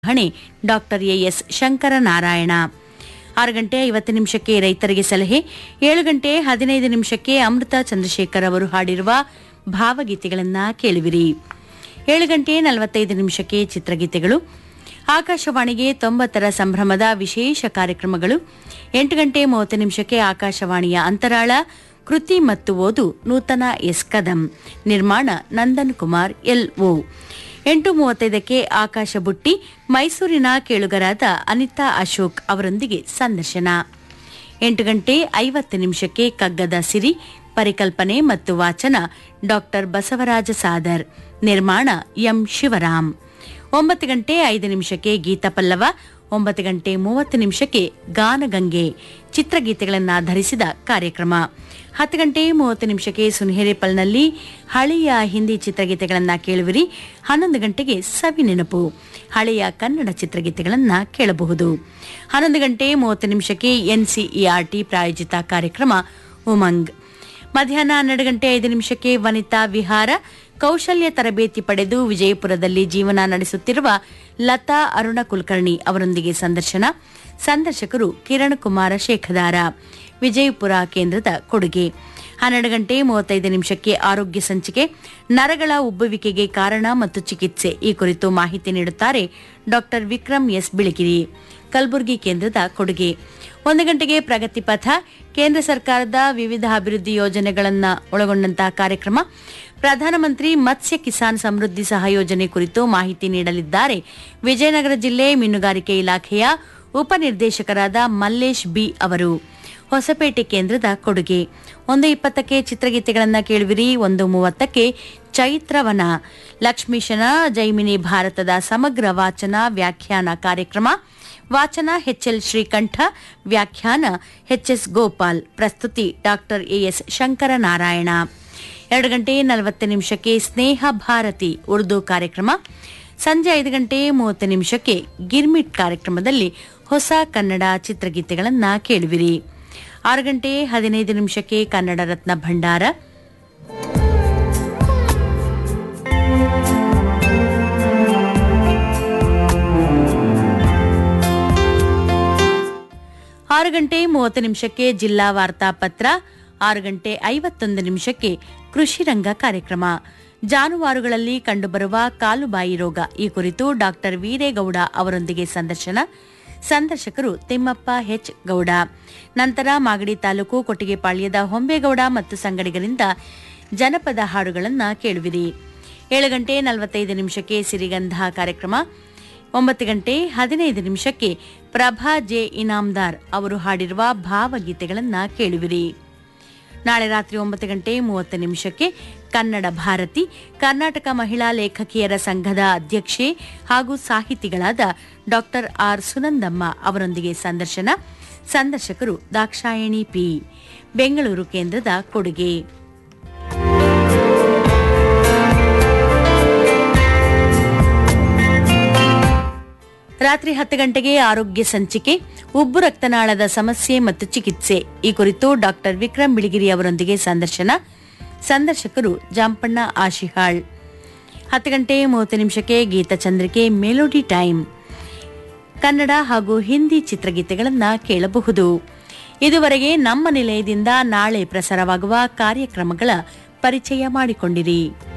ಹಣೆ doctor as Shankaranarayana ಆರು ಗಂಟೆ ಐವತ್ತು ನಿಮಿಷಕ್ಕೆ ರೈತರಿಗೆ ಸಲಹೆ ಏಳು ಗಂಟೆ ಹದಿನೈದು ನಿಮಿಷಕ್ಕೆ ಅಮೃತ ಚಂದ್ರಶೇಖರ್ ಅವರು ಹಾಡಿರುವ ಭಾವಗೀತೆಗಳನ್ನ ಕೇಳುವಿರಿ ಏಳು ಗಂಟೆ ನಲವತ್ತೈದು ನಿಮಿಷಕ್ಕೆ ಚಿತ್ರಗೀತೆಗಳು ಆಕಾಶವಾಣಿಗೆ ತೊಂಬತ್ತರ ಸಂಭ್ರಮದ ವಿಶೇಷ ಕಾರ್ಯಕ್ರಮಗಳು ಎಂಟು ಗಂಟೆ ಮೂವತ್ತು ನಿಮಿಷಕ್ಕೆ ಆಕಾಶವಾಣಿಯ ಅಂತರಾಳ ಕೃತಿ ಮತ್ತು ಓದು ನೂತನ ಎಸ್ ಕದಂ ನಿರ್ಮಾಣ ನಂದನ್ ಕುಮಾರ್ ಎಲ್ಒ ಎಂಟು ಮೂವತ್ತೈದಕ್ಕೆ ಆಕಾಶ ಬುಟ್ಟಿ ಮೈಸೂರಿನ ಕೇಳುಗರಾದ ಅನಿತಾ ಅಶೋಕ್ ಅವರೊಂದಿಗೆ ಸಂದರ್ಶನ ಎಂಟು ಗಂಟೆ ಐವತ್ತು ನಿಮಿಷಕ್ಕೆ ಕಗ್ಗದ ಸಿರಿ ಪರಿಕಲ್ಪನೆ ಮತ್ತು ವಾಚನ ಡಾಕ್ಟರ್ ಬಸವರಾಜ ಸಾದರ್ ನಿರ್ಮಾಣ ಎಂ ಶಿವರಾಮ್ ಒಂಬತ್ತು ಗಂಟೆ ಐದು ನಿಮಿಷಕ್ಕೆ ಗೀತ ಪಲ್ಲವ ಒಂಬತ್ತು ಗಂಟೆ ಮೂವತ್ತು ನಿಮಿಷಕ್ಕೆ ಗಾನಗಂಗೆ ಚಿತ್ರಗೀತೆಗಳನ್ನು ಧರಿಸಿದ ಕಾರ್ಯಕ್ರಮ ಹತ್ತು ಗಂಟೆ ಮೂವತ್ತು ನಿಮಿಷಕ್ಕೆ ಸುನ್ಹೇರಿಪಲ್ನಲ್ಲಿ ಹಳೆಯ ಹಿಂದಿ ಚಿತ್ರಗೀತೆಗಳನ್ನು ಕೇಳುವಿರಿ ಹನ್ನೊಂದು ಗಂಟೆಗೆ ಸವಿ ನೆನಪು ಹಳೆಯ ಕನ್ನಡ ಚಿತ್ರಗೀತೆಗಳನ್ನು ಕೇಳಬಹುದು ಹನ್ನೊಂದು ಗಂಟೆ ಮೂವತ್ತು ನಿಮಿಷಕ್ಕೆ ಎನ್ಸಿಇಆರ್ಟಿ ಪ್ರಾಯೋಜಿತ ಕಾರ್ಯಕ್ರಮ ಉಮಂಗ್ ಮಧ್ಯಾಹ್ನ ಹನ್ನೆರಡು ಗಂಟೆ ಐದು ನಿಮಿಷಕ್ಕೆ ವನಿತಾ ವಿಹಾರ ಕೌಶಲ್ಯ ತರಬೇತಿ ಪಡೆದು ವಿಜಯಪುರದಲ್ಲಿ ಜೀವನ ನಡೆಸುತ್ತಿರುವ ಲತಾ ಅರುಣ ಕುಲಕರ್ಣಿ ಅವರೊಂದಿಗೆ ಸಂದರ್ಶನ ಸಂದರ್ಶಕರು ಕಿರಣ್ ಕುಮಾರ ಶೇಖದಾರ ವಿಜಯಪುರ ಕೇಂದ್ರದ ಕೊಡುಗೆ ಹನ್ನೆರಡು ಗಂಟೆ ಮೂವತ್ತೈದು ನಿಮಿಷಕ್ಕೆ ಆರೋಗ್ಯ ಸಂಚಿಕೆ ನರಗಳ ಉಬ್ಬುವಿಕೆಗೆ ಕಾರಣ ಮತ್ತು ಚಿಕಿತ್ಸೆ ಈ ಕುರಿತು ಮಾಹಿತಿ ನೀಡುತ್ತಾರೆ ಡಾಕ್ಟರ್ ವಿಕ್ರಮ್ ಎಸ್ ಬಿಳಿಗಿರಿ ಕಲಬುರಗಿ ಕೇಂದ್ರದ ಕೊಡುಗೆ ಒಂದು ಗಂಟೆಗೆ ಪ್ರಗತಿ ಪಥ ಕೇಂದ್ರ ಸರ್ಕಾರದ ವಿವಿಧ ಅಭಿವೃದ್ಧಿ ಯೋಜನೆಗಳನ್ನು ಒಳಗೊಂಡಂತಹ ಕಾರ್ಯಕ್ರಮ ಪ್ರಧಾನಮಂತ್ರಿ ಮತ್ಸ್ಯ ಕಿಸಾನ್ ಸಮೃದ್ಧಿ ಸಹಯೋಜನೆ ಕುರಿತು ಮಾಹಿತಿ ನೀಡಲಿದ್ದಾರೆ ವಿಜಯನಗರ ಜಿಲ್ಲೆ ಮೀನುಗಾರಿಕೆ ಇಲಾಖೆಯ ಉಪನಿರ್ದೇಶಕರಾದ ಮಲ್ಲೇಶ್ ಬಿ ಅವರು ಹೊಸಪೇಟೆ ಕೇಂದ್ರದ ಕೊಡುಗೆ ಒಂದು ಇಪ್ಪತ್ತಕ್ಕೆ ಚಿತ್ರಗೀತೆಗಳನ್ನು ಕೇಳುವಿರಿ ಒಂದು ಮೂವತ್ತಕ್ಕೆ ಚೈತ್ರವನ ಲಕ್ಷ್ಮೀಶನ ಜೈಮಿನಿ ಭಾರತದ ಸಮಗ್ರ ವಾಚನ ವ್ಯಾಖ್ಯಾನ ಕಾರ್ಯಕ್ರಮ ವಾಚನ ಎಚ್ಎಲ್ ಶ್ರೀಕಂಠ ವ್ಯಾಖ್ಯಾನ ಎಚ್ಎಸ್ ಗೋಪಾಲ್ ಪ್ರಸ್ತುತಿ ಡಾಕ್ಟರ್ ಎಎಸ್ ಶಂಕರನಾರಾಯಣ ಎರಡು ಗಂಟೆ ನಲವತ್ತು ನಿಮಿಷಕ್ಕೆ ಸ್ನೇಹ ಭಾರತಿ ಉರ್ದು ಕಾರ್ಯಕ್ರಮ ಸಂಜೆ ಐದು ಗಂಟೆ ಮೂವತ್ತು ನಿಮಿಷಕ್ಕೆ ಗಿರ್ಮಿಟ್ ಕಾರ್ಯಕ್ರಮದಲ್ಲಿ ಹೊಸ ಕನ್ನಡ ಚಿತ್ರಗೀತೆಗಳನ್ನು ಕೇಳುವಿರಿ ಆರು ಗಂಟೆ ಹದಿನೈದು ನಿಮಿಷಕ್ಕೆ ಕನ್ನಡ ರತ್ನ ಭಂಡಾರ ಆರು ಗಂಟೆ ಮೂವತ್ತು ನಿಮಿಷಕ್ಕೆ ಜಿಲ್ಲಾ ವಾರ್ತಾಪತ್ರ ಆರು ಗಂಟೆ ಐವತ್ತೊಂದು ನಿಮಿಷಕ್ಕೆ ಕೃಷಿ ರಂಗ ಕಾರ್ಯಕ್ರಮ ಜಾನುವಾರುಗಳಲ್ಲಿ ಕಂಡುಬರುವ ಕಾಲುಬಾಯಿ ರೋಗ ಈ ಕುರಿತು ಡಾಕ್ಟರ್ ವೀರೇಗೌಡ ಅವರೊಂದಿಗೆ ಸಂದರ್ಶನ ಸಂದರ್ಶಕರು ತಿಮ್ಮಪ್ಪ ಹೆಚ್ ಗೌಡ ನಂತರ ಮಾಗಡಿ ತಾಲೂಕು ಕೊಟ್ಟಿಗೆಪಾಳ್ಯದ ಹೊಂಬೇಗೌಡ ಮತ್ತು ಸಂಗಡಿಗರಿಂದ ಜನಪದ ಹಾಡುಗಳನ್ನು ಕೇಳುವಿರಿ ಏಳು ಗಂಟೆ ನಲವತ್ತೈದು ನಿಮಿಷಕ್ಕೆ ಸಿರಿಗಂಧ ಕಾರ್ಯಕ್ರಮ ಒಂಬತ್ತು ಗಂಟೆ ಹದಿನೈದು ನಿಮಿಷಕ್ಕೆ ಪ್ರಭಾ ಜೆ ಇನಾಮ್ದಾರ್ ಅವರು ಹಾಡಿರುವ ಭಾವಗೀತೆಗಳನ್ನು ಕೇಳುವಿರಿ ನಾಳೆ ರಾತ್ರಿ ಒಂಬತ್ತು ಗಂಟೆ ಮೂವತ್ತು ನಿಮಿಷಕ್ಕೆ ಕನ್ನಡ ಭಾರತಿ ಕರ್ನಾಟಕ ಮಹಿಳಾ ಲೇಖಕಿಯರ ಸಂಘದ ಅಧ್ಯಕ್ಷೆ ಹಾಗೂ ಸಾಹಿತಿಗಳಾದ ಡಾಕ್ಟರ್ ಆರ್ ಸುನಂದಮ್ಮ ಅವರೊಂದಿಗೆ ಸಂದರ್ಶನ ಸಂದರ್ಶಕರು ದಾಕ್ಷಾಯಣಿ ಪಿ ಬೆಂಗಳೂರು ಕೇಂದ್ರದ ಕೊಡುಗೆ ರಾತ್ರಿ ಹತ್ತು ಗಂಟೆಗೆ ಆರೋಗ್ಯ ಸಂಚಿಕೆ ಉಬ್ಬು ರಕ್ತನಾಳದ ಸಮಸ್ಯೆ ಮತ್ತು ಚಿಕಿತ್ಸೆ ಈ ಕುರಿತು ಡಾಕ್ಟರ್ ವಿಕ್ರಮ್ ಬಿಳಿಗಿರಿ ಅವರೊಂದಿಗೆ ಸಂದರ್ಶನ ಸಂದರ್ಶಕರು ಜಾಂಪಣ್ಣ ಆಶಿಹಾಳ್ ಹತ್ತು ಗಂಟೆ ಮೂವತ್ತು ನಿಮಿಷಕ್ಕೆ ಗೀತಚಂದ್ರಿಕೆ ಮೆಲೋಡಿ ಟೈಮ್ ಕನ್ನಡ ಹಾಗೂ ಹಿಂದಿ ಚಿತ್ರಗೀತೆಗಳನ್ನು ಕೇಳಬಹುದು ಇದುವರೆಗೆ ನಮ್ಮ ನಿಲಯದಿಂದ ನಾಳೆ ಪ್ರಸಾರವಾಗುವ ಕಾರ್ಯಕ್ರಮಗಳ ಪರಿಚಯ ಮಾಡಿಕೊಂಡಿರಿ